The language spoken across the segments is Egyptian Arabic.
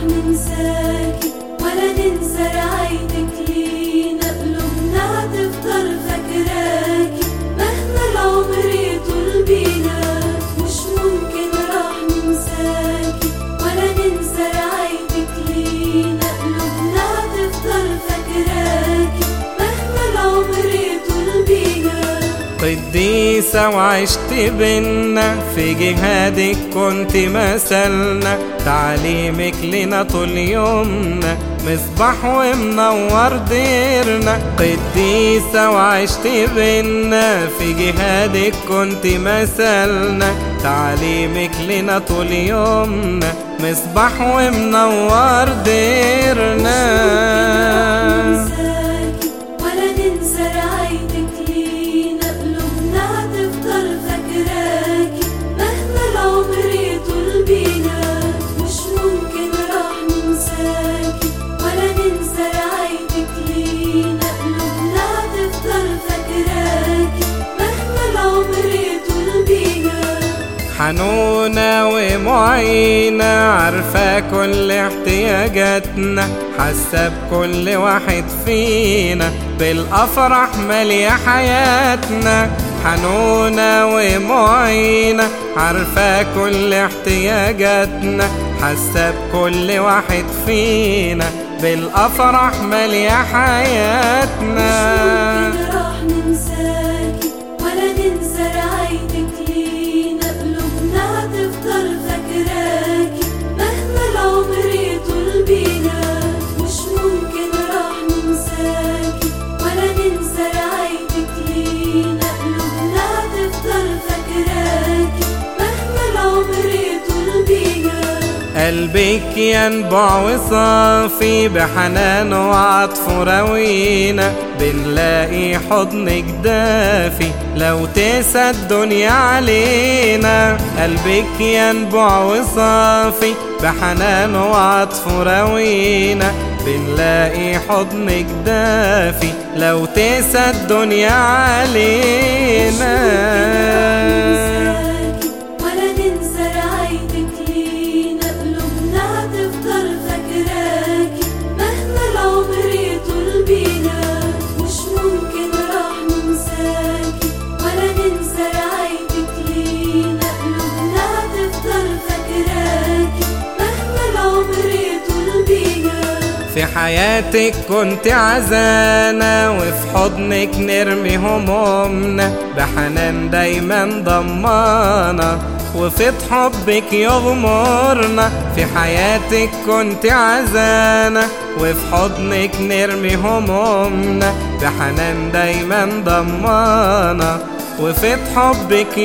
ننساكي ولا ننسى رعايتك لينا قلوبنا هتفضل فاكراكي مهما العمر يطول بينا مش ممكن راح ننساكي ولا ننسى رعايتك لينا قلوبنا هتفضل فاكراكي مهما العمر يطول بينا قديسة وعشت بينا في جهادك كنت مثلنا تعليمك لنا طول يومنا مصباح ومنور ديرنا قديسة وعشت بينا في جهادك كنت مثلنا تعليمك لنا طول يومنا مصباح ومنور ديرنا ننساكي ولا ننسى رعايتك لينا قلوبنا هتفضل فاكراكي مهما العمر يطول بينا مش ممكن راح ننساكي ولا ننسى رعايتك لينا قلوبنا هتفضل فاكراكي مهما العمر يطول بينا حنونة ومعينة عارفة كل احتياجاتنا حاسة بكل واحد فينا بالأفراح مالية حياتنا حنونة ومعينة عارفة كل احتياجاتنا حاسة بكل واحد فينا بالأفراح مالية حياتنا ممكن راح ننساكي ولا ننسى رعايتك لينا قلوبنا هتفضل فاكراكي مهما العمر يطول بينا مش ممكن راح ننساكي ولا ننسى رعايتك لينا قلوبنا هتفضل فاكراكي مهما العمر يطول بينا قلبك ينبع وصافي بحنانه وعطفه روينا بنلاقي حضنك دافي لو تنسى الدنيا علينا قلبك ينبع وصافي بحنانه وعطفه روينا بنلاقي حضنك دافي لو تنسى الدنيا علينا ننساكي ولا ننسى رعايتك لينا قلوبنا هتفضل فاكراكي مهما العمر يطول بينا مش ممكن راح ننساكي ولا ننسى رعايتك لينا قلوبنا هتفضل فاكراكي مهما العمر يطول بينا في حياتك كنت عزانة وفي حضنك نرمي همومنا بحنان دايما ضمانا وفي حبك يغمرنا في حياتك كنت عزانة وفي حضنك نرمي همومنا بحنان دايما ضمانا وفي حبك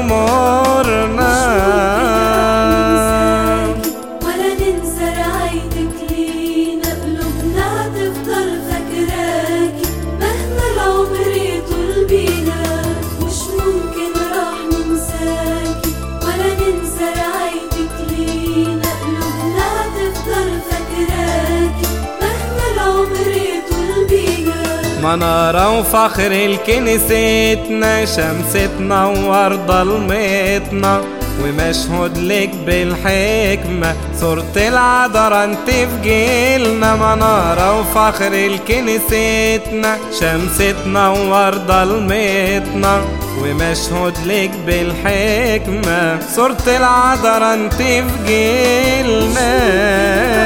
يغمرنا ولا ننسى رعايتك لينا قلوبنا هتفضل فاكراكي مهما العمر يطول بينا مش ممكن راح ننساكي ولا ننسى رعايتك لينا قلوبنا هتفضل فاكراكي مهما العمر يطول بينا منارة وفخر الكنيستنا شمس تنور ضلمتنا ومشهود لك بالحكمة صورة العذراء انت في جيلنا منارة وفخر الكنيستنا شمس تنور ضلمتنا ومشهود لك بالحكمة صورة العذراء انت في جيلنا